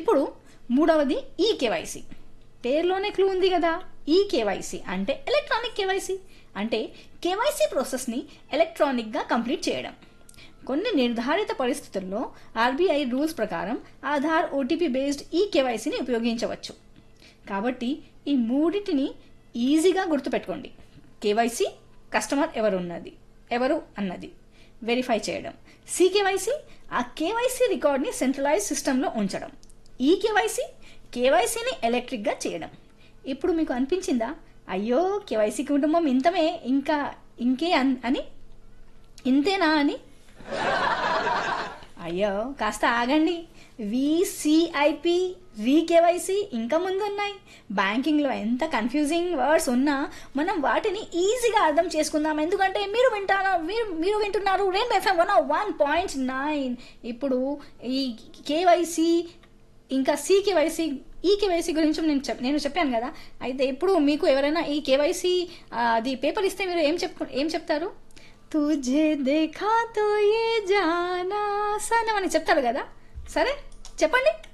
ఇప్పుడు మూడవది ఈ కేవైసీ పేరులోనే క్లూ ఉంది కదా ఈ కేవైసీ అంటే ఎలక్ట్రానిక్ కేవైసీ అంటే కేవైసీ ప్రాసెస్ని ఎలక్ట్రానిక్గా కంప్లీట్ చేయడం కొన్ని నిర్ధారిత పరిస్థితుల్లో ఆర్బీఐ రూల్స్ ప్రకారం ఆధార్ ఓటీపీ బేస్డ్ ఈ కేవైసీని ఉపయోగించవచ్చు కాబట్టి ఈ మూడింటిని ఈజీగా గుర్తుపెట్టుకోండి కేవైసీ కస్టమర్ ఎవరు ఉన్నది ఎవరు అన్నది వెరిఫై చేయడం సికేవైసీ ఆ కేవైసీ రికార్డ్ని సెంట్రలైజ్ సిస్టంలో ఉంచడం ఈ కేవైసీ కేవైసీని ఎలక్ట్రిక్గా చేయడం ఇప్పుడు మీకు అనిపించిందా అయ్యో కేవైసీ కుటుంబం ఇంతమే ఇంకా ఇంకే అన్ అని ఇంతేనా అని అయ్యో కాస్త ఆగండి విసిఐపి వికేవైసి ఇంకా ముందు ఉన్నాయి బ్యాంకింగ్లో ఎంత కన్ఫ్యూజింగ్ వర్డ్స్ ఉన్నా మనం వాటిని ఈజీగా అర్థం చేసుకుందాం ఎందుకంటే మీరు వింటారా మీరు మీరు వింటున్నారు rain FM one one point nine ఇప్పుడు ఈ కేవైసీ ఇంకా సి కేవైసీ ఈ కేవైసీ గురించి నేను చెప్ నేను చెప్పాను కదా అయితే ఇప్పుడు మీకు ఎవరైనా ఈ కేవైసీ అది పేపర్ ఇస్తే మీరు ఏం చెప్ ఏం చెప్తారు తుజే దేఖా తో ఏ జానా సనం అని చెప్తారు కదా సరే చెప్పండి